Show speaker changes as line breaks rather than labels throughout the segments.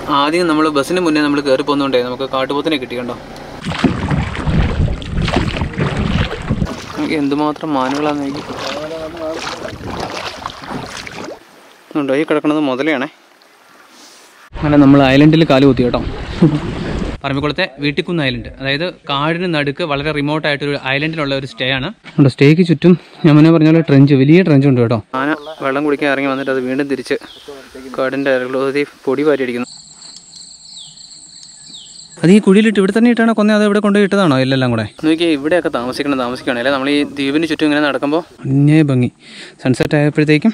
ആദ്യം നമ്മൾ ബസ്സിന് മുന്നേ നമ്മൾ കയറി പോകുന്നതുകൊണ്ടേ നമുക്ക് കാട്ടുപോത്തിനെ കിട്ടി കണ്ടോ നമുക്ക് എന്തുമാത്രം മാനുകളാന്ന് നോക്കി ഉണ്ടോ ഈ കിടക്കുന്നത് മുതലയാണേ അങ്ങനെ നമ്മൾ ഐലൻഡിൽ കാല് കുത്തി കേട്ടോ പറമ്പിക്കുളത്തെ വീട്ടിക്കുന്ന് ഐലൻഡ് അതായത് കാടിന് നടുക്ക് വളരെ റിമോട്ട് ആയിട്ടൊരു ഐലൻഡിലുള്ള ഒരു സ്റ്റേ ആണ് ഉണ്ട് സ്റ്റേക്ക് ചുറ്റും ഞാൻ മുന്നേ പറഞ്ഞ പോലെ ട്രെഞ്ച് വലിയ ട്രെഞ്ച് ഉണ്ട് കേട്ടോ ആന വെള്ളം കുടിക്കാൻ ഇറങ്ങി വന്നിട്ട് അത് വീണ്ടും തിരിച്ച് കാടിൻ്റെ അരകളോതി പൊടി വാരി അടിക്കുന്നു അത് ഈ കുഴിയിലിട്ട് ഇവിടെ തന്നെ ഇട്ടാണോ കൊന്നേ അത് ഇവിടെ കൊണ്ടുപോയി ഇട്ടതാണോ എല്ലാം കൂടെ നോക്കിയാൽ ഇവിടെയൊക്കെ താമസിക്കണം താമസിക്കുകയാണ് അല്ലേ നമ്മൾ ഈ ദ്വീപിന് ചുറ്റും ഇങ്ങനെ നടക്കുമ്പോൾ അന്യായ ഭംഗി സൺസെറ്റ് ആയപ്പോഴത്തേക്കും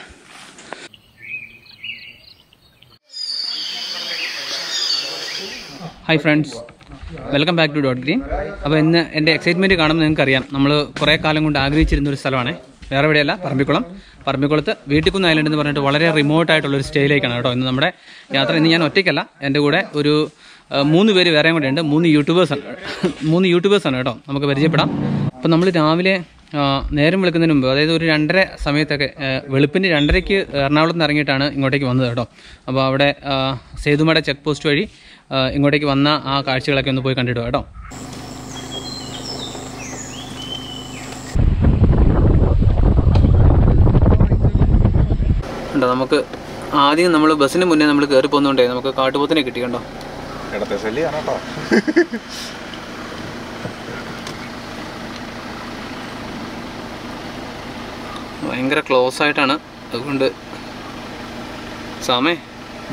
hi friends welcome back to dot green അപ്പോൾ ഇന്ന് എൻ്റെ എക്സൈറ്റ്മെൻറ്റ് കാണുമ്പോൾ നിങ്ങൾക്കറിയാം നമ്മൾ കുറേ കാലം കൊണ്ട് ആഗ്രഹിച്ചിരുന്ന ഒരു സ്ഥലമാണ് വേറെ എവിടെയല്ല പറമ്പിക്കുളം പറമ്പിക്കുളത്ത് വീട്ടിക്കുന്ന് ഐലൻഡ് എന്ന് പറഞ്ഞിട്ട് വളരെ റിമോട്ട് ആയിട്ടുള്ള ഒരു സ്റ്റേയിലേക്കാണ് കേട്ടോ ഇന്ന് നമ്മുടെ യാത്ര ഇന്ന് ഞാൻ ഒറ്റയ്ക്കല്ല എൻ്റെ കൂടെ ഒരു ആ, മൂന്ന് പേര് വേറെയും കൂടെ ഉണ്ട് മൂന്ന് യൂട്യൂബേഴ്സാണ് മൂന്ന് യൂട്യൂബേഴ്സാണ് കേട്ടോ നമുക്ക് പരിചയപ്പെടാം അപ്പോൾ നമ്മൾ രാവിലെ ആ, നേരം വെളുക്കുന്നതിന് മുമ്പ് അതായത് ഒരു രണ്ടര സമയത്തൊക്കെ ആ, വെളുപ്പിന് രണ്ടരയ്ക്ക് എറണാകുളത്ത് നിന്ന് ഇറങ്ങിയിട്ടാണ് ഇങ്ങോട്ടേക്ക് വന്നത് കേട്ടോ അപ്പോൾ അവിടെ ആ, സേതുമട ചെക്ക് പോസ്റ്റ് വഴി ആ, ഇങ്ങോട്ടേക്ക് വന്ന ആ കാഴ്ചകളൊക്കെ ഒന്ന് പോയി കണ്ടിട്ട് വാ കേട്ടോ ഉണ്ടോ നമുക്ക് ആദ്യം നമ്മൾ ബസ്സിന് മുന്നേ നമ്മൾ കയറി പോകുന്നതുകൊണ്ടേ നമുക്ക് കാട്ടുപോത്തിനെ കിട്ടി കണ്ടോ
ഇടത്തെ ശല്യാണ് കേട്ടോ
ഭയങ്കര ക്ലോസ് ആയിട്ടാണ് അതുകൊണ്ട് സാമേ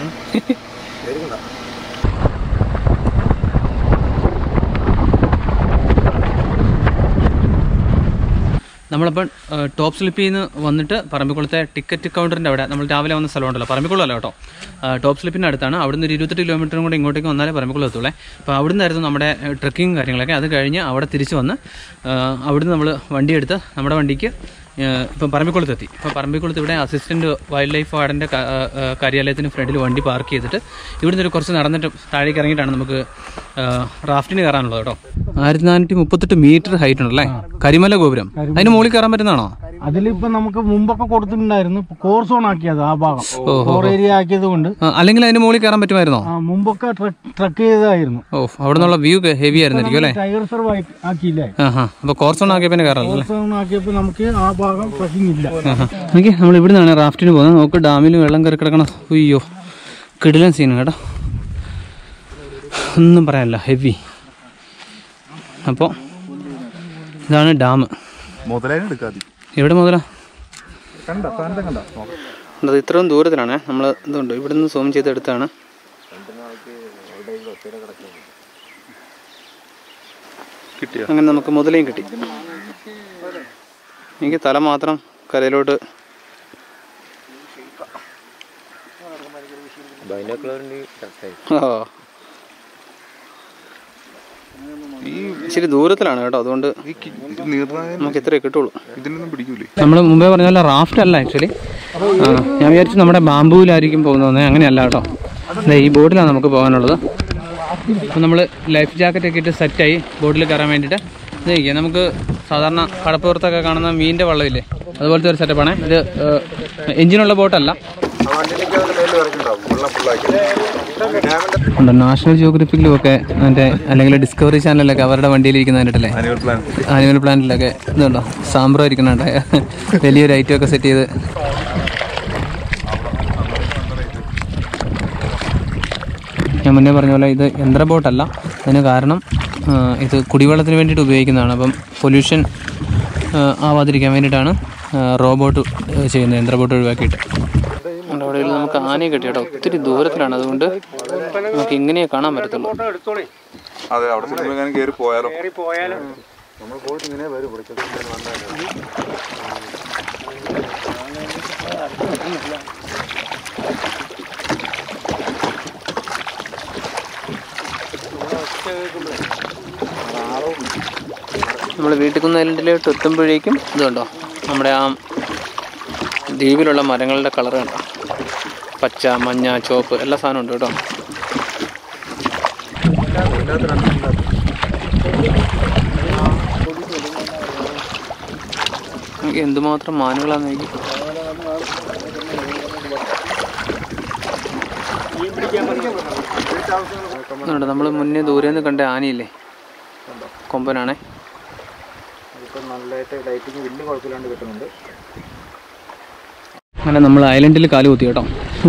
നമ്മളപ്പോൾ ടോപ്പ് സ്ലിപ്പിൽ നിന്ന് വന്നിട്ട് പറമ്പിക്കുളത്തെ ടിക്കറ്റ് കൗണ്ടറിൻ്റെ അവിടെ നമ്മൾ രാവിലെ വന്ന സ്ഥലമുണ്ടല്ലോ പറമ്പിക്കുളം അല്ല കേട്ടോ ആ, ടോപ്പ് സ്ലിപ്പിൻ്റെ അടുത്താണ് അവിടുന്ന് ഒരു ഇരുപത്തെട്ട് കിലോമീറ്ററും കൂടെ ഇങ്ങോട്ടേക്ക് വന്നാലേ പറമ്പിക്കുളം എത്തുള്ളേ അപ്പോൾ അവിടുന്ന് ആയിരുന്നു നമ്മുടെ ട്രക്കിങ് കാര്യങ്ങളൊക്കെ അത് കഴിഞ്ഞ് അവിടെ തിരിച്ച് വന്ന് ആ, അവിടുന്ന് നമ്മൾ വണ്ടി എടുത്ത് നമ്മുടെ വണ്ടിക്ക് ഏഹ് ഇപ്പം പറമ്പിക്കുളത്തെത്തി ഇപ്പം പറമ്പിക്കുളത്ത് ഇവിടെ അസിസ്റ്റന്റ് വൈൽഡ് ലൈഫ് വാർഡൻ്റെ കാര്യാലയത്തിന് ഫ്രണ്ടിൽ വണ്ടി പാർക്ക് ചെയ്തിട്ട് ഇവിടുന്ന് ഒരു കുറച്ച് നടന്നിട്ട് താഴേക്ക് ഇറങ്ങിയിട്ടാണ് നമുക്ക് ഏഹ് റാഫ്റ്റിന് കയറാനുള്ളത് കേട്ടോ ആയിരത്തി നാനൂറ്റി മുപ്പത്തെട്ട് മീറ്റർ ഹൈറ്റ് ഉണ്ടല്ലേ കരിമല ഗോപുരം അതിന് മുകളിൽ കയറാൻ പറ്റുന്നതാണോ
അതിലിപ്പോ നമുക്ക് മുമ്പൊക്കെ കൊടുത്തിട്ടുണ്ടായിരുന്നു ഇപ്പൊ കോർ സോൺ ആക്കിയത് ആ ഭാഗം കോർ ഏരിയ ആക്കിയത് കൊണ്ട്
ആ, അല്ലെങ്കിൽ അതിന് മുകളിൽ കയറാൻ പറ്റുമായിരുന്നോ
ആ, മുമ്പൊക്കെ ട്രക്ക് ചെയ്തതായിരുന്നു
ഓ അവിടെ നിന്നുള്ള വ്യൂ ഹെവി ആയിരുന്നിരിക്കും അല്ലേ
ടൈഗർ റിസർവ് ആക്കിയില്ലേ
ആ ഹാ അപ്പോൾ കോർസോൺ ആക്കിയ പിന്നെ കയറാമല്ലോ
കോർ സോൺ ആക്കിയപ്പോ നമുക്ക് ആ ഭാഗം ട്രക്കിംഗ് ഇല്ല
നോക്കി നമ്മൾ ഇവിടെ നിന്നാണ് റാഫ്റ്റിന് പോകുന്നത് നമുക്ക് ഡാമിൽ വെള്ളം കയറി കിടക്കണം അയ്യോ കിടിലൻ സീൻ കേട്ടോ ഒന്നും പറയാനില്ല ഹെവി അപ്പോൾ ഇതാണ് ഡാം
മുതലേനെ എടുക്കാതി
എവിടെ മുതലാ
കണ്ട സാധനത്തെ കണ്ട
അത് ഇത്രയും ദൂരത്തിലാണ് നമ്മൾ ഇതുണ്ട് ഇവിടെ നിന്ന് സൂം ചെയ്തെടുത്താണ്
കിട്ടിയ
അങ്ങനെ നമുക്ക് മുതലയും കിട്ടി എനിക്ക് തല മാത്രം കരയിലോട്ട് ഓ
ഈ
ഇച്ചിരി ദൂരത്തിലാണ് കേട്ടോ അതുകൊണ്ട്
ഈ കി- ഇത് നീർനായ
നമുക്ക് ഇത്രയേ കിട്ടുള്ളൂ
ഇതിനൊന്നും പിടിക്കൂലേ
നമ്മൾ മുമ്പേ പറഞ്ഞ പോലെ റാഫ്റ്റ് അല്ല ആക്ച്വലി ഞാൻ വിചാരിച്ചു നമ്മുടെ ബാംബുവിലായിരിക്കും പോകുന്നത് അങ്ങനെയല്ല കേട്ടോ ദേ ഈ ബോട്ടിലാണ് നമുക്ക് പോകാനുള്ളത് അപ്പോൾ നമ്മൾ ലൈഫ് ജാക്കറ്റ് ഒക്കെ ഇട്ട് സെറ്റായി ബോട്ടിൽ കയറാൻ വേണ്ടിയിട്ട് ഇത് നോക്കിയാൽ നമുക്ക് സാധാരണ കടപ്പുറത്തൊക്കെ കാണുന്ന മീനിൻ്റെ വള്ളമില്ലേ അതുപോലത്തെ ഒരു സെറ്റപ്പാണ് ഇത് എഞ്ചിനുള്ള ബോട്ടല്ല ഉണ്ട് നാഷണൽ ജിയോഗ്രഫിക്കിലും ഒക്കെ അതിൻ്റെ അല്ലെങ്കിൽ ഡിസ്കവറി ചാനലിലൊക്കെ അവരുടെ വണ്ടിയിൽ ഇരിക്കുന്ന കണ്ടിട്ടല്ലേ
ആനുവൽ പ്ലാൻ
ആനിമൽ പ്ലാന്റിലൊക്കെ ഇതുണ്ടോ സാമ്പ്രോ ഇരിക്കുന്നുണ്ട് വലിയൊരു ഐറ്റം ഒക്കെ സെറ്റ് ചെയ്ത് ഞാൻ മുന്നേ പറഞ്ഞ പോലെ ഇത് യന്ത്ര ബോട്ടല്ല അതിന് കാരണം ആ, ഇത് കുടിവെള്ളത്തിന് വേണ്ടിയിട്ട് ഉപയോഗിക്കുന്നതാണ് അപ്പം പൊല്യൂഷൻ ആവാതിരിക്കാൻ വേണ്ടിയിട്ടാണ് റോബോട്ട് ചെയ്യുന്നത് യന്ത്ര ബോട്ട് ഒഴിവാക്കിയിട്ട് അവിടെ നമുക്ക് ആനയെ കിട്ടി കേട്ടോ ഒത്തിരി ദൂരത്തിലാണ് അതുകൊണ്ട് നമുക്ക് ഇങ്ങനെ കാണാൻ പറ്റത്തുള്ളൂ
അതെ അവിടെ ചെല്ലുമ്പോൾ എങ്ങനെ കയറി പോയാലോ
നമ്മൾ വീട്ടിൽ ഐലൻഡിലോട്ട് എത്തുമ്പോഴേക്കും ഇതുണ്ടോ നമ്മുടെ ആ ദ്വീപിലുള്ള മരങ്ങളുടെ കളർ കണ്ടോ പച്ച മഞ്ഞ ചുവപ്പ് എല്ലാ സാധനവും ഉണ്ട് കേട്ടോ നമുക്ക് എന്തുമാത്രം മാനുകളാന്ന് നോക്കി നമ്മൾ മുന്നേ ദൂരെ നിന്ന് കണ്ട ആനയില്ലേ കൊമ്പനാണേ
ഇപ്പം നല്ലതായിട്ട് ലൈറ്റിങ് വലിയ കുഴപ്പമില്ലാണ്ട് കിട്ടുന്നുണ്ട്
അങ്ങനെ നമ്മൾ ഐലൻഡിൽ കാല് കുത്തി കേട്ടോ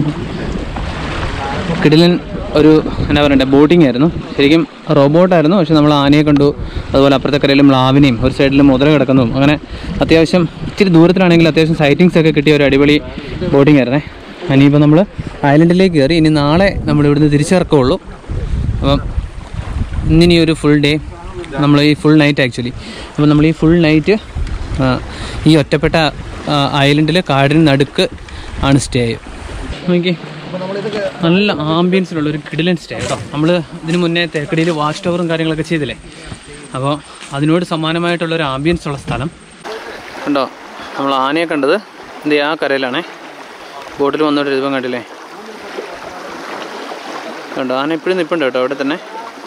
കിടിലൻ ഒരു എന്നാ പറയണ്ടേ ബോട്ടിംഗ് ആയിരുന്നു ശരിക്കും റോബോട്ടായിരുന്നു പക്ഷെ നമ്മൾ ആനയെ കണ്ടു അതുപോലെ അപ്പുറത്തെ കരയിലും മ്ലാവിനെയും ഒരു സൈഡിൽ മുതല കിടക്കുന്നതും അങ്ങനെ അത്യാവശ്യം ഇച്ചിരി ദൂരത്തിലാണെങ്കിൽ അത്യാവശ്യം സൈറ്റിങ്സ് ഒക്കെ കിട്ടിയ ഒരു അടിപൊളി ബോട്ടിംഗ് ആയിരുന്നേ ഇനിയിപ്പോൾ നമ്മൾ ഐലൻഡിലേക്ക് കയറി ഇനി നാളെ നമ്മൾ ഇവിടുന്ന് തിരിച്ചിറക്കമുള്ളൂ അപ്പം ഇന്നിനി ഒരു ഫുൾ ഡേ നമ്മൾ ഈ ഫുൾ നൈറ്റ് ആക്ച്വലി അപ്പോൾ നമ്മൾ ഈ ഫുൾ നൈറ്റ് ഈ ഒറ്റപ്പെട്ട ഐലൻഡിൽ കാടിന് നടുക്ക് ആണ് സ്റ്റേ നോക്കി നല്ല ആംബിയൻസിലുള്ള ഒരു കിടിലൻ സ്റ്റേ കേട്ടോ നമ്മൾ ഇതിന് മുന്നേ തേക്കടിയിൽ വാച്ച് ടവറും കാര്യങ്ങളൊക്കെ ചെയ്തില്ലേ അപ്പോൾ അതിനോട് സമാനമായിട്ടുള്ള ഒരു ആംബിയൻസ് ഉള്ള സ്ഥലം കണ്ടോ നമ്മൾ ആനയെ കണ്ടത് ഇത് ആ കരയിലാണേ ബോട്ടിൽ വന്നോട്ട് രൂപം കണ്ടില്ലേ കണ്ടോ ആന ഇപ്പോഴും നിൽപ്പുണ്ട് കേട്ടോ അവിടെ തന്നെ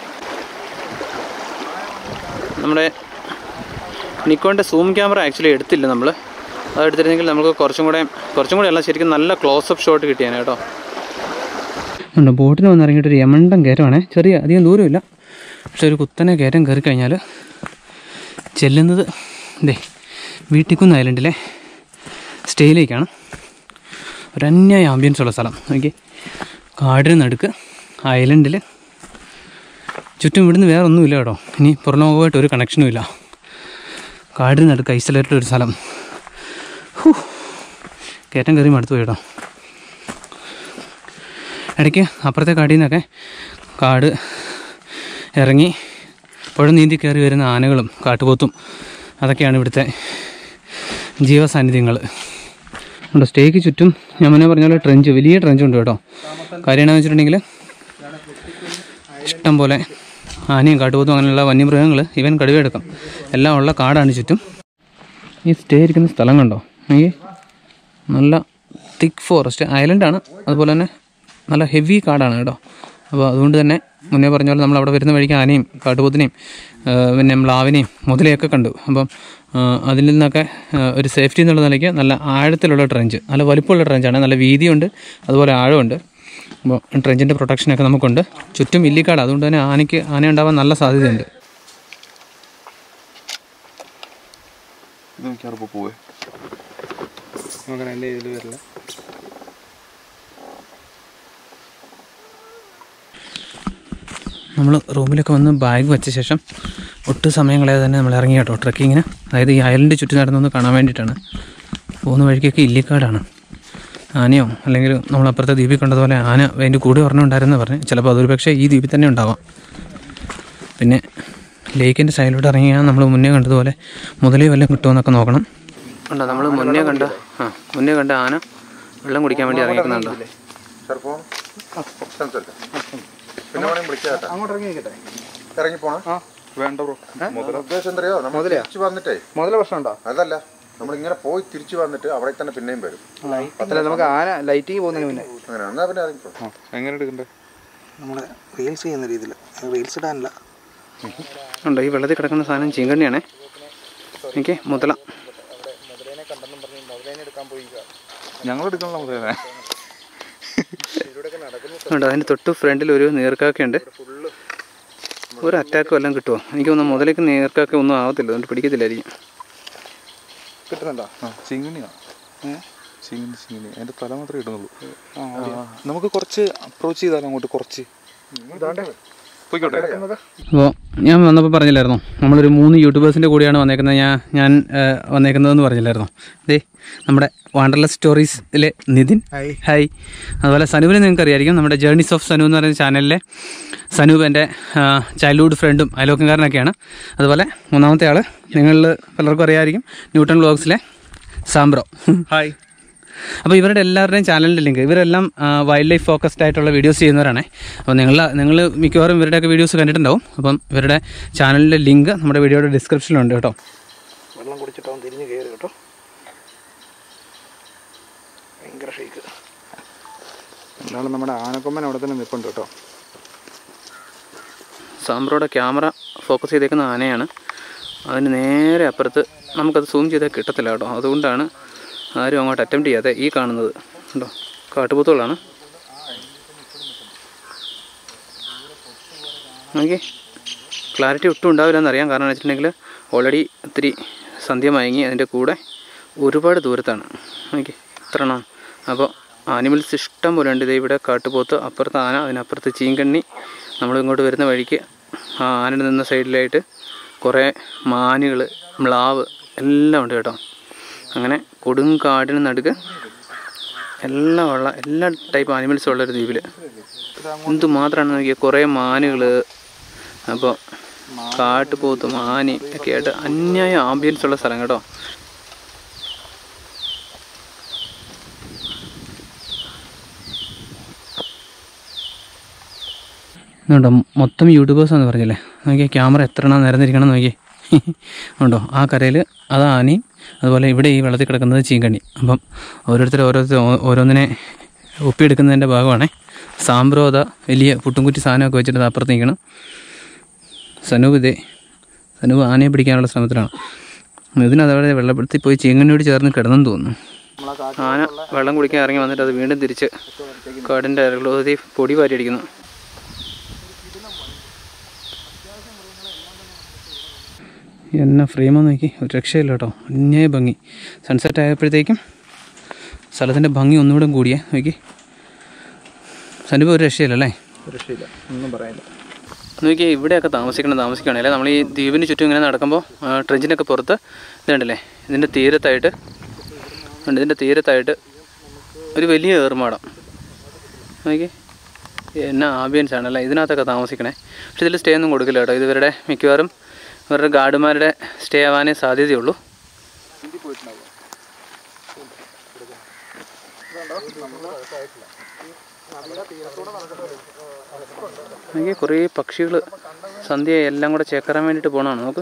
നമ്മുടെ നിക്കോണിൻ്റെ സൂം ക്യാമറ ആക്ച്വലി എടുത്തില്ല നമ്മൾ അത് എടുത്തിരുന്നെങ്കിൽ നമുക്ക് കുറച്ചും കൂടെ കുറച്ചും കൂടെ അല്ല ശരിക്കും നല്ല ക്ലോസപ്പ് ഷോട്ട് കിട്ടിയാണ് കേട്ടോ ഉണ്ട് ബോട്ടിൽ വന്ന് ഇറങ്ങിയിട്ട് ഒരു യമണ്ടം കയറ്റമാണേ ചെറിയ അധികം ദൂരമില്ല പക്ഷെ ഒരു കുത്തനെ കയറ്റം കയറി കഴിഞ്ഞാൽ ചെല്ലുന്നത് ഇതേ വീട്ടിക്കുന്ന് ഐലൻഡിലെ സ്റ്റേയിലേക്കാണ് ഒരു അന്യായ ആംബിയൻസ് ഉള്ള സ്ഥലം നോക്കി കാടിന് നടുക്ക് ഐലൻഡിൽ ചുറ്റും ഇവിടുന്ന് വേറെ ഒന്നുമില്ല കേട്ടോ ഇനി പുറലോകമായിട്ട് ഒരു കണക്ഷനും ഇല്ല കാടിന് നടുക്ക് ഐസൊലേറ്റഡ് ഒരു സ്ഥലം ഹൂ. കയറ്റം കയറി മടുത്തു പോയി കേട്ടോ ഇടയ്ക്ക് അപ്പുറത്തെ കാടിൽ നിന്നൊക്കെ കാട് ഇറങ്ങി പുഴ നീന്തി കയറി വരുന്ന ആനകളും കാട്ടുപോത്തും അതൊക്കെയാണ് ഇവിടുത്തെ ജീവസാന്നിധ്യങ്ങൾ ഉണ്ട് സ്റ്റേക്ക് ചുറ്റും ഞാൻ മുന്നേ പറഞ്ഞ പോലെ ട്രെഞ്ച് വലിയ ട്രെഞ്ച് ഉണ്ട് കേട്ടോ കാര്യം എന്താണെന്ന് വെച്ചിട്ടുണ്ടെങ്കിൽ ഇഷ്ടം പോലെ ആനയും കാട്ടുപോത്തും അങ്ങനെയുള്ള വന്യമൃഗങ്ങൾ ഇവൻ കടുവയെടുക്കാം എല്ലാം ഉള്ള കാടാണ് ചുറ്റും ഈ സ്റ്റേ ഇരിക്കുന്ന സ്ഥലം കണ്ടോ ഈ നല്ല തിക്ക് ഫോറസ്റ്റ് ഐലൻഡാണ് അതുപോലെ തന്നെ നല്ല ഹെവി കാടാണ് കേട്ടോ അപ്പോൾ അതുകൊണ്ട് തന്നെ മുന്നേ പറഞ്ഞ പോലെ നമ്മൾ അവിടെ വരുന്ന വഴിക്ക് ആനയും കാട്ടുപോത്തിനെയും ആ, പിന്നെ മ്ലാവിനെയും മുതലയൊക്കെ കണ്ടു അപ്പം ആ, അതിൽ നിന്നൊക്കെ ആ, ഒരു സേഫ്റ്റി എന്നുള്ള നിലയ്ക്ക് നല്ല ആഴത്തിലുള്ള ട്രെഞ്ച് നല്ല വലിപ്പമുള്ള ട്രെഞ്ചാണ് നല്ല വീതിയുണ്ട് അതുപോലെ ആഴമുണ്ട് അപ്പോൾ ട്രെഞ്ചിൻ്റെ പ്രൊട്ടക്ഷനൊക്കെ നമുക്കുണ്ട് ചുറ്റും ഇല്ലിക്കാട് അതുകൊണ്ട് തന്നെ ആനയ്ക്ക് ആന ഉണ്ടാവാൻ നല്ല സാധ്യതയുണ്ട്
ഇത് മിക്കവാറും പോവേ
നോക്കണം എൻ്റെ ഇതിൽ വരില്ല
നമ്മൾ റൂമിലൊക്കെ വന്ന് ബാഗ് വെച്ച ശേഷം ഒട്ടും സമയം കളയാതെ തന്നെ നമ്മൾ ഇറങ്ങി കേട്ടോ ട്രക്കിങ്ങിന് അതായത് ഈ അയലിൻ്റെ ചുറ്റും നടന്നൊന്ന് കാണാൻ വേണ്ടിയിട്ടാണ് പോകുന്ന വഴിക്കൊക്കെ ഇല്ലിക്കാടാണ് ആനയോ അല്ലെങ്കിൽ നമ്മളപ്പുറത്തെ ദ്വീപിൽ കണ്ടതുപോലെ ആന അതിൻ്റെ കൂടെ ഒരെണ്ണം ഉണ്ടായിരുന്നു പറഞ്ഞു ചിലപ്പോൾ അതൊരു പക്ഷേ ഈ ദ്വീപിൽ തന്നെ ഉണ്ടാവാം പിന്നെ ലേക്കിൻ്റെ സൈഡിലോട്ട് ഇറങ്ങിയാൽ നമ്മൾ മുന്നേ കണ്ടതുപോലെ മുതലേ വല്ലതും കിട്ടുമെന്നൊക്കെ നോക്കണം ഉണ്ടോ നമ്മൾ മുന്നേ കണ്ട ആ മുന്നേ കണ്ട ആന വെള്ളം കുടിക്കാൻ വേണ്ടി ഇറങ്ങിക്കുന്നുണ്ടോ
ചെറുപ്പം സംസാരിക്കാം പിന്നെ വേണമെങ്കിൽ വിളിക്കാം
അങ്ങോട്ട് ഇറങ്ങി നിൽക്കട്ടെ
ഇറങ്ങി പോണ വേണ്ട ബ്രോ മുതല ഉദ്ദേശം എന്തറിയോ നമ്മൾ തിരിച്ചു വന്നിട്ടേ
മുതല പ്രശ്നമുണ്ടോ
അതല്ല നമ്മൾ ഇങ്ങനെ പോയി തിരിച്ചു വന്നിട്ട് അവിടെ തന്നെ പിന്നെയും വരും
അല്ല നമുക്ക് ആന ലൈറ്റിങ് പോകുന്നതിന് മുന്നേ
അങ്ങനെ എന്നാ പിന്നെ ഇറങ്ങിക്കോ എങ്ങനെ എടുക്കണ്ടേ
നമ്മൾ റീൽസ് ചെയ്യുന്ന രീതിയിൽ റീൽസ് ഇടാനല്ല
ഉണ്ടോ ഈ വെള്ളത്തിൽ കിടക്കുന്ന സാധനം ചീങ്കണ്ണിയാണേ എനിക്ക് മുതല
ഞങ്ങൾ എടുക്കണല്ലോ മുതലേ
ഉണ്ട് അതിൻ്റെ തൊട്ട് ഫ്രണ്ടിൽ ഒരു നീർക്കാക്കയുണ്ട് ഒരു അറ്റാക്കും എല്ലാം കിട്ടുമോ എനിക്ക് തോന്നുന്നു മുതലേക്ക് നീർക്കാക്ക ഒന്നും ആവത്തില്ല അതുകൊണ്ട് പിടിക്കത്തില്ലായിരിക്കും
കിട്ടുന്നുണ്ടോ
ആ ചിങ്ങിണിയാ ചിങ്ങിണി ചിങ്ങിണി അതിന്റെ തല മാത്രമേ ഇടുന്നുള്ളൂ ആ, നമുക്ക് കുറച്ച് അപ്രോച്ച് ചെയ്താലോ അങ്ങോട്ട് കുറച്ച് പോയിക്കോട്ടെ
അപ്പോൾ ഞാൻ വന്നപ്പോൾ പറഞ്ഞില്ലായിരുന്നോ നമ്മളൊരു മൂന്ന് യൂട്യൂബേഴ്സിൻ്റെ കൂടെയാണ് വന്നേക്കുന്നത് ഞാൻ ഞാൻ ആ, വന്നേക്കുന്നതെന്ന് പറഞ്ഞില്ലായിരുന്നോ ദേ നമ്മുടെ വാണ്ടർലെസ് സ്റ്റോറീസിലെ നിതിൻ
ഹായ്.
ഹായ് അതുപോലെ സനൂപിനെ നിങ്ങൾക്ക് അറിയായിരിക്കും നമ്മുടെ ജേർണീസ് ഓഫ് സനു എന്ന് പറയുന്ന ചാനലിലെ സനൂപ് എൻ്റെ ചൈൽഡ്ഹുഡ് ഫ്രണ്ടും അയലോക്കംകാരനൊക്കെയാണ് അതുപോലെ മൂന്നാമത്തെ ആൾ നിങ്ങളിൽ പലർക്കും അറിയാമായിരിക്കും ന്യൂട്ടൺ വ്ളോഗ്സിലെ സാംബ്രോ
ഹായ്
അപ്പോൾ ഇവരുടെ എല്ലാവരുടെയും ചാനലിൻ്റെ ലിങ്ക് ഇവരെല്ലാം വൈൽഡ് ലൈഫ് ഫോക്കസ്ഡ് ആയിട്ടുള്ള വീഡിയോസ് ചെയ്യുന്നവരാണ് അപ്പോൾ നിങ്ങൾ നിങ്ങൾ മിക്കവാറും ഇവരുടെയൊക്കെ വീഡിയോസ് കണ്ടിട്ടുണ്ടാവും അപ്പം ഇവരുടെ ചാനലിൻ്റെ ലിങ്ക് നമ്മുടെ വീഡിയോയുടെ ഡിസ്ക്രിപ്ഷനിലുണ്ട് കേട്ടോ
വെള്ളം കുടിച്ചിട്ടാവും തിരിഞ്ഞ് കയറി കേട്ടോ ഭയങ്കര ഷേക്ക് എന്നാലും നമ്മുടെ ആനക്കൊമ്പൻ അവിടെ തന്നെ നിൽപ്പുണ്ട് കേട്ടോ
സാമ്പ്രോയുടെ ക്യാമറ ഫോക്കസ് ചെയ്തേക്കുന്ന ആനയാണ് അതിന് നേരെ അപ്പുറത്ത് നമുക്കത് സൂം ചെയ്താൽ കിട്ടത്തില്ല കേട്ടോ അതുകൊണ്ടാണ് ആരും അങ്ങോട്ട് അറ്റംപ്റ്റ് ചെയ്യാതെ ഈ കാണുന്നത് കേട്ടോ കാട്ടുപോത്തുകളാണ് നോക്കി ക്ലാരിറ്റി ഒട്ടും ഉണ്ടാവില്ല എന്നറിയാം കാരണം എന്ന് വെച്ചിട്ടുണ്ടെങ്കിൽ ഓൾറെഡി ഒത്തിരി സന്ധ്യ മയങ്ങി അതിൻ്റെ കൂടെ ഒരുപാട് ദൂരത്താണ് നോക്കി ഇത്ര എണ്ണം അപ്പോൾ ആനിമൽസ് ഇഷ്ടം പോലെ ഉണ്ട് ഇതേ ഇവിടെ കാട്ടുപോത്ത് അപ്പുറത്ത് ആന അതിനപ്പുറത്ത് ചീങ്കണ്ണി നമ്മൾ ഇങ്ങോട്ട് വരുന്ന വഴിക്ക് ആ ആനയുടെ നിന്ന സൈഡിലായിട്ട് കുറേ മാനുകൾ മ്ലാവ് എല്ലാം ഉണ്ട് കേട്ടോ അങ്ങനെ കൊടുങ്കാടിന് നടുക്ക് എല്ലാം ഉള്ള എല്ലാ ടൈപ്പ് ആനിമൽസും ഉള്ള ഒരു ദ്വീപിൽ എന്ത് മാത്രമാണ് നോക്കിയാൽ കുറേ മാനുകൾ അപ്പോൾ കാട്ടുപോത്തും ആനയും ഒക്കെ ആയിട്ട് അന്യായ ആംബിയൻസ് ഉള്ള സ്ഥലം കേട്ടോ ഇതുണ്ടോ മൊത്തം യൂട്യൂബേഴ്സാന്ന് പറഞ്ഞില്ലേ നോക്കിയാൽ ക്യാമറ എത്ര എണ്ണം നിരന്നിരിക്കണം നോക്കി ഉണ്ടോ ആ കരയിൽ അത് ആനയും അതുപോലെ ഇവിടെ ഈ വെള്ളത്തിൽ കിടക്കുന്നത് ചീങ്കണ്ണി അപ്പം ഓരോരുത്തർ ഓരോരുത്തർ ഓ- ഓരോന്നിനെ ഒപ്പിയെടുക്കുന്നതിൻ്റെ ഭാഗമാണേ സാമ്പ്രോത വലിയ പുട്ടുംകുറ്റി സാധനമൊക്കെ വെച്ചിട്ട് ദാ അപ്പുറത്ത് നിൽക്കണം സനൂപ് ഇതേ സനൂപ് ആനയെ പിടിക്കാനുള്ള ശ്രമത്തിലാണ് ഇതിന് അതവിടെ വെള്ളപ്പെടുത്തി പോയി ചീങ്കണ്ണിയോട് ചേർന്ന് കിടന്നെന്ന് തോന്നുന്നു ആന വെള്ളം കുടിക്കാൻ ഇറങ്ങി വന്നിട്ട് അത് വീണ്ടും തിരിച്ച് കാടിൻ്റെ അരകളോതി പൊടി വാരി അടിക്കുന്നു എന്നെ ഫ്രെയിമെന്ന് നോക്കി ഒരു രക്ഷയില്ല കേട്ടോ അന്യായ ഭംഗി സൺസെറ്റ് ആയപ്പോഴത്തേക്കും സ്ഥലത്തിൻ്റെ ഭംഗി ഒന്നുകൂടെ കൂടിയേ നോക്കി സനിപ്പ് ഒരു രക്ഷയില്ലല്ലേ
രക്ഷയില്ല ഒന്നും പറയാനില്ല
നോക്കി ഇവിടെയൊക്കെ താമസിക്കണം താമസിക്കുകയാണെങ്കിൽ നമ്മൾ ഈ ദ്വീപിന് ചുറ്റും ഇങ്ങനെ നടക്കുമ്പോൾ ട്രെഞ്ചിനൊക്കെ പുറത്ത് ഇതുണ്ടല്ലേ ഇതിൻ്റെ തീരത്തായിട്ട് ഉണ്ട് ഇതിൻ്റെ തീരത്തായിട്ട് ഒരു വലിയ ഏറുമാടം നോക്കി എന്നാ ആംബിയൻസ് ആണല്ലേ ഇതിനകത്തൊക്കെ താമസിക്കണേ പക്ഷെ ഇതിൽ സ്റ്റേ ഒന്നും കൊടുക്കില്ല കേട്ടോ ഇത് ഇവരുടെ മിക്കവാറും ഇവരുടെ ഗാർഡുമാരുടെ സ്റ്റേ ആവാനേ സാധ്യതയുള്ളൂ എനിക്ക് കുറേ പക്ഷികൾ സന്ധ്യ എല്ലാം കൂടെ ചേക്കറാൻ വേണ്ടിയിട്ട് പോകണമാണ് നോക്ക്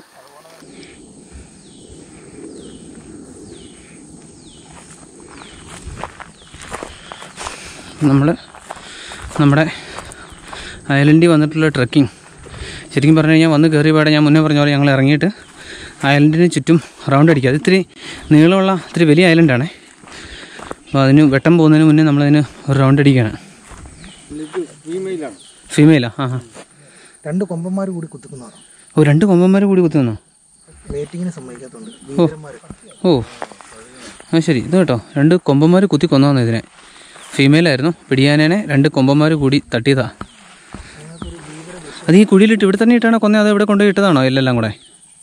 നമ്മൾ നമ്മുടെ ഐലൻഡിൽ വന്നിട്ടുള്ള ട്രക്കിംഗ് ശരിക്കും പറഞ്ഞു കഴിഞ്ഞാൽ വന്ന് കയറിയ പാടെ ഞാൻ മുന്നേ പറഞ്ഞ പോലെ ഞങ്ങൾ ഇറങ്ങിയിട്ട് ഐലൻഡിന് ചുറ്റും റൗണ്ട് അടിക്കുക അത് ഇത്തിരി നീളമുള്ള ഇത്തിരി വലിയ ഐലൻഡാണേ അപ്പോൾ അതിന് വെട്ടം പോകുന്നതിന് മുന്നേ നമ്മളതിന് ഒരു റൗണ്ട് അടിക്കുകയാണ്
ഫീമെയിലാണ്
ഫീമെയിലാ ആ ആ
രണ്ട് കൊമ്പന്മാർ കൂടി കുത്തുക്കുന്നതാണ്
ഓ രണ്ട് കൊമ്പന്മാർ കൂടി കുത്തി നിന്നോ
മീറ്റിങ്ങിന് സമ്മതിക്കാത്തതുണ്ട് വീരന്മാർ
ഓ ആ ശരി ഇത് കേട്ടോ രണ്ട് കൊമ്പന്മാർ കുത്തി കൊന്നു ഇതിനെ ഫീമെയിലായിരുന്നു പിടിയാനേനെ രണ്ട് കൊമ്പന്മാർ കൂടി തട്ടിയതാ അത് ഈ കുഴിയിലിട്ട് ഇവിടെ തന്നെ ഇട്ടാണോ കൊന്നേ അത് ഇവിടെ കൊണ്ടുപോയി ഇട്ടതാണോ എല്ലാം കൂടെ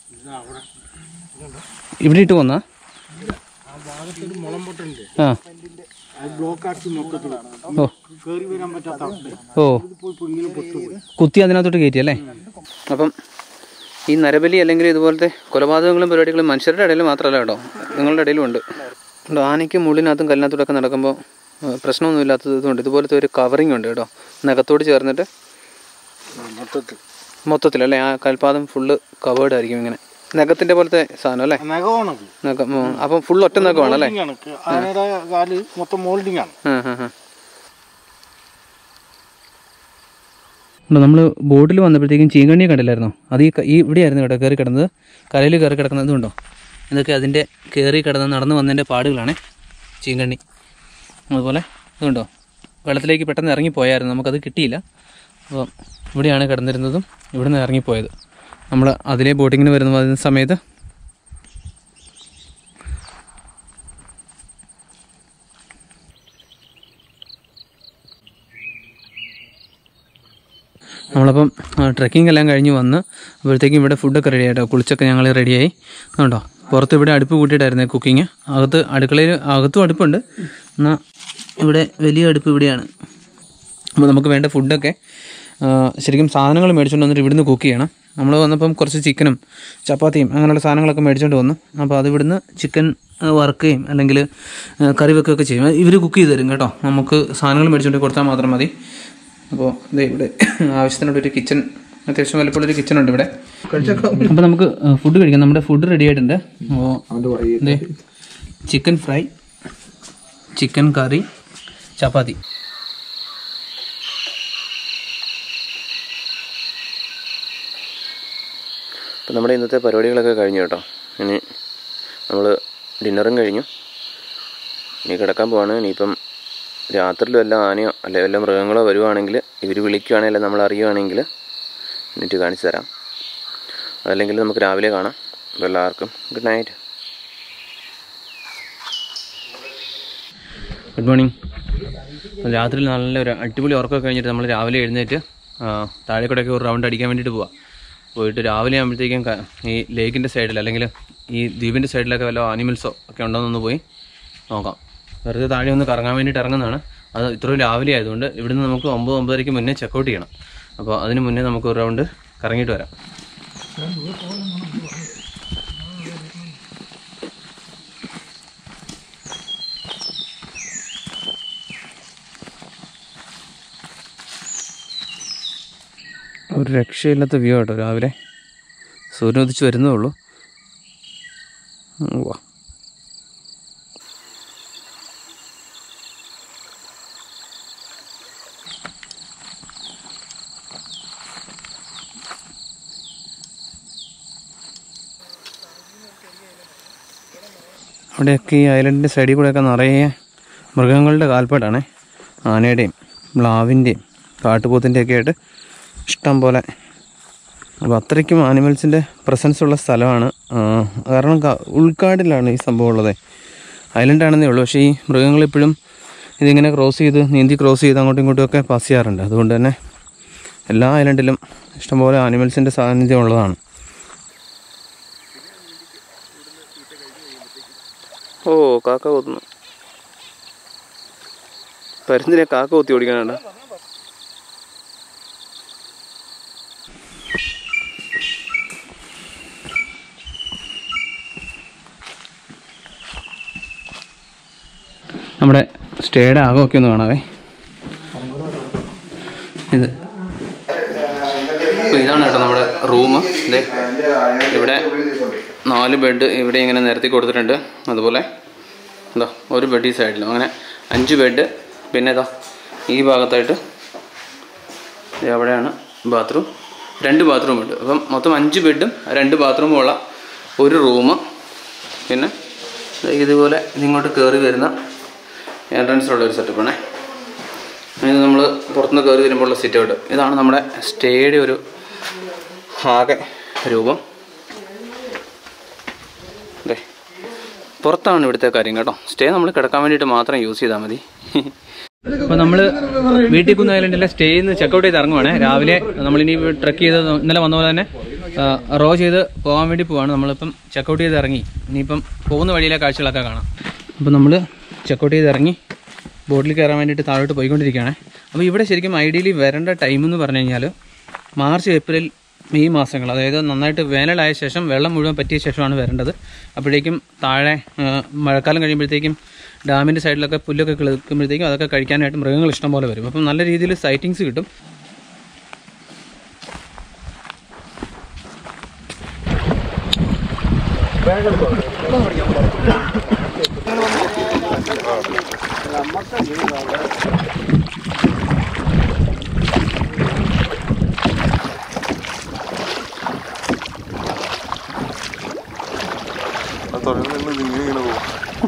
ഇവിടെ ഇട്ട് കൊന്നാ
ആ ഭാഗത്തൊരു മുളം പൊട്ടുണ്ട്
ആ
അത് ബ്ലോക്ക് ആക്കി മൊത്തത്തിൽ
ഓ
കയറി വരാൻ പറ്റാത്ത അവസ്ഥ
ഓ
പോയി ഇപ്പൊ ഇങ്ങനെ പൊട്ടുപോയി
കുത്തി അതിനകത്തോട്ട് കയറ്റി അല്ലേ അപ്പം ഈ നരബലി അല്ലെങ്കിൽ ഇതുപോലത്തെ കൊലപാതകങ്ങളും പരിപാടികളും മനുഷ്യരുടെ ഇടയിൽ മാത്രമല്ല കേട്ടോ നിങ്ങളുടെ ഇടയിലും ഉണ്ട് ഉണ്ട് ആനയ്ക്ക് മുള്ളിനകത്തും കല്ലിനകത്തോടൊക്കെ നടക്കുമ്പോൾ ഏഹ്, പ്രശ്നമൊന്നുമില്ലാത്തത് ഇതുകൊണ്ട് ഇതുപോലത്തെ ഒരു കവറിങ് ഉണ്ട് കേട്ടോ നഖത്തോട് ചേർന്നിട്ട്
മൊത്തത്തിൽ
മൊത്തത്തിലല്ലേ ആ കൽപാദം ഫുള്ള് കവേർഡ് ആയിരിക്കും ഇങ്ങനെ നഖത്തിൻ്റെ പോലത്തെ സാധനം അല്ലേ
നഖമാണത്
നഖം ഉം. അപ്പം ഫുൾ ഒറ്റ നഖമാണല്ലേ
Molding ആണ് ആനയുടെ കാല് മൊത്തം മോൾഡിംഗ് ആണ്
നമ്മൾ ബോട്ടിൽ വന്നപ്പോഴത്തേക്കും ചീങ്കണ്ണിയെ കണ്ടില്ലായിരുന്നോ അത് ഈ ക- ഈ ഇവിടെയായിരുന്നു കേട്ടോ കയറി കിടന്നത് കരയിൽ കയറി കിടക്കുന്നത് ഇതുണ്ടോ ഇതൊക്കെ അതിൻ്റെ കയറി കിടന്ന് നടന്ന് വന്നതിൻ്റെ പാടുകളാണ് ചീങ്കണ്ണി അതുപോലെ ഇതുണ്ടോ വെള്ളത്തിലേക്ക് പെട്ടെന്ന് ഇറങ്ങിപ്പോയായിരുന്നു നമുക്കത് കിട്ടിയില്ല അപ്പോൾ ഇവിടെയാണ് കിടന്നിരുന്നതും ഇവിടുന്ന് ഇറങ്ങിപ്പോയത് നമ്മൾ അതിലെ ബോട്ടിങ്ങിന് വരുന്ന വരുന്ന സമയത്ത് നമ്മളപ്പം ട്രക്കിംഗ് എല്ലാം കഴിഞ്ഞ് വന്ന് അപ്പോഴത്തേക്കും ഇവിടെ ഫുഡൊക്കെ റെഡി ആയിട്ടോ കുളിച്ചൊക്കെ ഞങ്ങൾ റെഡിയായി അതുകൊണ്ടോ പുറത്ത് ഇവിടെ അടുപ്പ് കൂട്ടിയിട്ടായിരുന്നു കുക്കിങ് അകത്ത് അടുക്കളയിൽ അകത്തും അടുപ്പുണ്ട് എന്നാൽ ഇവിടെ വലിയ അടുപ്പ് ഇവിടെയാണ് അപ്പോൾ നമുക്ക് വേണ്ട ഫുഡൊക്കെ ആ, ശരിക്കും സാധനങ്ങൾ മേടിച്ചുകൊണ്ട് വന്നിട്ട് ഇവിടുന്ന് കുക്ക് ചെയ്യണം നമ്മൾ വന്നപ്പം കുറച്ച് ചിക്കനും ചപ്പാത്തിയും അങ്ങനെയുള്ള സാധനങ്ങളൊക്കെ മേടിച്ചുകൊണ്ട് വന്നു അപ്പോൾ അത് ഇവിടുന്ന് ചിക്കൻ വറുക്കുകയും അല്ലെങ്കിൽ ആ, കറി വെക്കുകയൊക്കെ ചെയ്യും ഇവർ കുക്ക് ചെയ്ത് തരും കേട്ടോ നമുക്ക് സാധനങ്ങൾ മേടിച്ചുകൊണ്ട് കൊടുത്താൽ മാത്രം മതി അപ്പോൾ ഇതേ ഇവിടെ ആവശ്യത്തിനുള്ള ഒരു കിച്ചൺ അത്യാവശ്യം വലുപ്പമുള്ളൊരു കിച്ചൺ ഉണ്ട് ഇവിടെ അപ്പോൾ നമുക്ക് ഫുഡ് കഴിക്കാം നമ്മുടെ ഫുഡ് റെഡി ആയിട്ടുണ്ട് അപ്പോൾ ഇതേ chicken fry chicken curry chapati
appam നമ്മുടെ ഇന്നത്തെ പരിപാടികളൊക്കെ കഴിഞ്ഞു കേട്ടോ ഇനി നമ്മൾ ഡിന്നറും കഴിഞ്ഞു ഇനി കിടക്കാൻ പോവാണ് ഇനിയിപ്പം രാത്രിയിൽ വല്ല ആനയോ അല്ലെ വല്ല മൃഗങ്ങളോ വരുവാണെങ്കിൽ ഇവർ വിളിക്കുകയാണെങ്കിൽ നമ്മൾ അറിയുവാണെങ്കിൽ എന്നിട്ട് കാണിച്ചു തരാം അതല്ലെങ്കിൽ നമുക്ക് രാവിലെ കാണാം അപ്പോൾ എല്ലാവർക്കും ഗുഡ് നൈറ്റ്
ഗുഡ് മോർണിംഗ് രാത്രി നല്ലൊരു അടിപൊളി ഉറക്കമൊക്കെ കഴിഞ്ഞിട്ട് നമ്മൾ രാവിലെ എഴുന്നേറ്റ് ആ, താഴെ കൂടെയൊക്കെ ഒരു റൗണ്ട് അടിക്കാൻ വേണ്ടിയിട്ട് പോവാം പോയിട്ട് രാവിലെ ആകുമ്പോഴത്തേക്കും ക- ഈ ലേക്കിൻ്റെ സൈഡിൽ അല്ലെങ്കിൽ ഈ ദ്വീപിൻ്റെ സൈഡിലൊക്കെ വല്ല ആനിമൽസോ ഒക്കെ ഉണ്ടോയെന്നൊന്ന് പോയി നോക്കാം വെറുതെ താഴെ ഒന്ന് കറങ്ങാൻ വേണ്ടിയിട്ട് ഇറങ്ങുന്നതാണ് അത് ഇത്രയും രാവിലെ ആയതുകൊണ്ട് ഇവിടുന്ന് നമുക്ക് ഒമ്പത് ഒമ്പതരയ്ക്ക് മുന്നേ ചെക്കൗട്ട് ചെയ്യണം അപ്പോൾ അതിന് മുന്നേ നമുക്ക് ഒരു റൗണ്ട് കറങ്ങിയിട്ട് വരാം ഒരു രക്ഷയില്ലാത്ത വ്യൂ കേട്ടോ രാവിലെ സൂര്യൻ ഉദിച്ച് വരുന്നേ ഉള്ളൂ ഉം, വാ അവിടെയൊക്കെ ഈ ഐലൻഡിൻ്റെ സൈഡിൽ കൂടെയൊക്കെ നിറയെ മൃഗങ്ങളുടെ കാൽപ്പാടാണേ ആനയുടെയും മ്ലാവിൻ്റെയും കാട്ടുപോത്തിൻ്റെയൊക്കെ ആയിട്ട് ഇഷ്ടം പോലെ അപ്പോൾ അത്രയ്ക്കും ആനിമൽസിൻ്റെ പ്രസൻസ് ഉള്ള സ്ഥലമാണ് ആ, കാരണം ക- ഉൾക്കാടിലാണ് ഈ സംഭവം ഉള്ളത് ഐലൻഡ് ആണെന്നേ ഉള്ളൂ പക്ഷേ ഈ മൃഗങ്ങൾ ഇപ്പോഴും ഇതിങ്ങനെ ക്രോസ് ചെയ്ത് നീന്തി ക്രോസ് ചെയ്ത് അങ്ങോട്ടും ഇങ്ങോട്ടും ഒക്കെ പാസ് ചെയ്യാറുണ്ട് അതുകൊണ്ട് തന്നെ എല്ലാ ഐലൻഡിലും ഇഷ്ടംപോലെ ആനിമൽസിൻ്റെ സാന്നിധ്യം ഉള്ളതാണ്
ഓ കാക്ക കൊത്തുന്നു പരുന്തിനെ കാക്ക കൊത്തി ഓടിക്കാനുണ്ട്
നമ്മുടെ സ്റ്റേയുടെ ആകമൊക്കെ ഒന്ന് കാണാവേ ഇത് അപ്പോൾ ഇതാണ് കേട്ടോ നമ്മുടെ റൂം ഇതേ ഇവിടെ നാല് ബെഡ് ഇവിടെ ഇങ്ങനെ നിരത്തി കൊടുത്തിട്ടുണ്ട് അതുപോലെ എന്താ ഒരു ബെഡ് ഈ സൈഡിലും അങ്ങനെ അഞ്ച് ബെഡ് പിന്നെ ഇതാ ഈ ഭാഗത്തായിട്ട് ദേ അവിടെയാണ് ബാത്റൂം രണ്ട് ബാത്റൂം ഉണ്ട് അപ്പം മൊത്തം അഞ്ച് ബെഡും രണ്ട് ബാത്റൂമും ഉള്ള ഒരു റൂം പിന്നെ ദേ ഇതുപോലെ ഇതിങ്ങോട്ട് കയറി വരുന്ന എൻട്രൻസിലുള്ള ഒരു സെറ്റപ്പാണേ ഇത് നമ്മൾ പുറത്തുനിന്ന് കയറി വരുമ്പോഴുള്ള സിറ്റ് ഔട്ട് ഇതാണ് നമ്മുടെ സ്റ്റേയുടെ ഒരു ആകെ രൂപം അതെ പുറത്താണ് ഇവിടുത്തെ കാര്യം കേട്ടോ സ്റ്റേ നമ്മൾ കിടക്കാൻ വേണ്ടിയിട്ട് മാത്രം യൂസ് ചെയ്താൽ മതി അപ്പോൾ നമ്മൾ വീട്ടിൽ കുന്ന് ഐലൻഡിലെ സ്റ്റേയിൽ നിന്ന് ചെക്കൗട്ട് ചെയ്ത് ഇറങ്ങുവാണ് രാവിലെ നമ്മളിനി ട്രക്ക് ചെയ്ത് ഇന്നലെ വന്ന പോലെ തന്നെ റോ ചെയ്ത് പോകാൻ വേണ്ടി പോവാണ് നമ്മളിപ്പം ചെക്കൗട്ട് ചെയ്ത് ഇറങ്ങി ഇനിയിപ്പം പോകുന്ന വഴിയിലെ കാഴ്ചകളൊക്കെ കാണാം അപ്പോൾ നമ്മൾ ചെക്കൗട്ട് ചെയ്ത് ഇറങ്ങി ബോട്ടിൽ കയറാൻ വേണ്ടിയിട്ട് താഴോട്ട് പോയിക്കൊണ്ടിരിക്കുകയാണ് അപ്പോൾ ഇവിടെ ശരിക്കും ഐഡിയലി വരേണ്ട ടൈം എന്ന് പറഞ്ഞു കഴിഞ്ഞാൽ മാർച്ച് ഏപ്രിൽ മെയ് മാസങ്ങൾ അതായത് നന്നായിട്ട് വേനലായ ശേഷം വെള്ളം മുഴുവൻ പറ്റിയ ശേഷമാണ് വരേണ്ടത് അപ്പോഴേക്കും താഴെ ആ, മഴക്കാലം കഴിയുമ്പോഴത്തേക്കും ഡാമിൻ്റെ സൈഡിലൊക്കെ പുല്ലൊക്കെ കിളിക്കുമ്പോഴത്തേക്കും അതൊക്കെ കഴിക്കാനായിട്ട് മൃഗങ്ങൾ ഇഷ്ടം പോലെ വരും അപ്പം നല്ല രീതിയിൽ സൈറ്റിങ്സ് കിട്ടും
തുടങ്ങി ഇങ്ങനെ ഇങ്ങനെ പോകും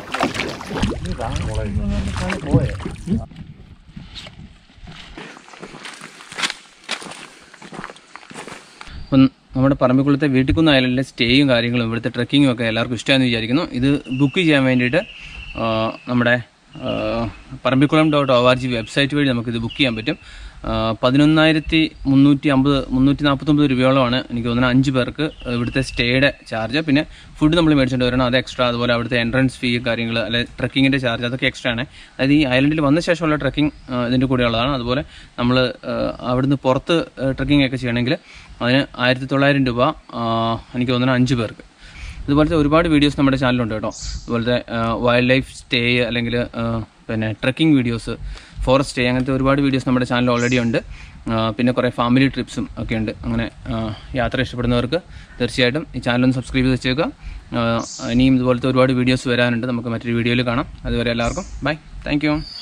അപ്പം നമ്മുടെ പറമ്പിക്കുളത്തെ വീട്ടിക്കുന്ന് ഐലൻഡിലെ സ്റ്റേയും കാര്യങ്ങളും ഇവിടുത്തെ ട്രക്കിങ്ങും ഒക്കെ എല്ലാവർക്കും ഇഷ്ടമാണെന്ന് വിചാരിക്കുന്നു ഇത് ബുക്ക് ചെയ്യാൻ വേണ്ടിയിട്ട് ആ, നമ്മുടെ ആ, Parambikulam dot O R G website വഴി നമുക്കിത് ബുക്ക് ചെയ്യാൻ പറ്റും ആ, പതിനൊന്നായിരത്തി മുന്നൂറ്റി അമ്പത് മുന്നൂറ്റി നാൽപ്പത്തൊമ്പത് രൂപയോളമാണ് എനിക്ക് തോന്നുന്നത് അഞ്ച് പേർക്ക് ഇവിടുത്തെ സ്റ്റേയുടെ ചാർജ് പിന്നെ ഫുഡ് നമ്മൾ മേടിച്ചിട്ട് വരണം അത് എക്സ്ട്രാ അതുപോലെ അവിടുത്തെ എൻട്രൻസ് ഫീ കാര്യങ്ങൾ അല്ലെ ട്രക്കിങ്ങിൻ്റെ ചാർജ് അതൊക്കെ എക്സ്ട്രാ ആണ് അതായത് ഈ ഐലൻഡിൽ വന്ന ശേഷമുള്ള ട്രക്കിംഗ് ഇതിൻ്റെ കൂടെയുള്ളതാണ് അതുപോലെ നമ്മൾ അവിടുന്ന് പുറത്ത് ട്രക്കിംഗ് ഒക്കെ ചെയ്യണമെങ്കിൽ അതിന് ആയിരത്തി തൊള്ളായിരം രൂപ ആ, എനിക്ക് തോന്നുന്നു അഞ്ച് പേർക്ക് ഇതുപോലത്തെ ഒരുപാട് വീഡിയോസ് നമ്മുടെ ചാനലുണ്ട് കേട്ടോ അതുപോലത്തെ വൈൽഡ് ലൈഫ് സ്റ്റേ അല്ലെങ്കിൽ ആ, പിന്നെ ട്രക്കിംഗ് വീഡിയോസ് ഫോറസ്റ്റ് സ്റ്റേ അങ്ങനത്തെ ഒരുപാട് വീഡിയോസ് നമ്മുടെ ചാനൽ ഓൾറെഡി ഉണ്ട് ആ, പിന്നെ കുറേ ഫാമിലി ട്രിപ്സും ഒക്കെ ഉണ്ട് അങ്ങനെ ആ, യാത്ര ഇഷ്ടപ്പെടുന്നവർക്ക് തീർച്ചയായിട്ടും ഈ ചാനൽ ഒന്ന് സബ്സ്ക്രൈബ് ചെയ്ത് വെച്ചേക്കുക ആ, ഇനിയും ഇതുപോലത്തെ ഒരുപാട് വീഡിയോസ് വരാനുണ്ട് നമുക്ക് മറ്റൊരു വീഡിയോയിൽ കാണാം അതുവരെ എല്ലാവർക്കും ബൈ താങ്ക് യു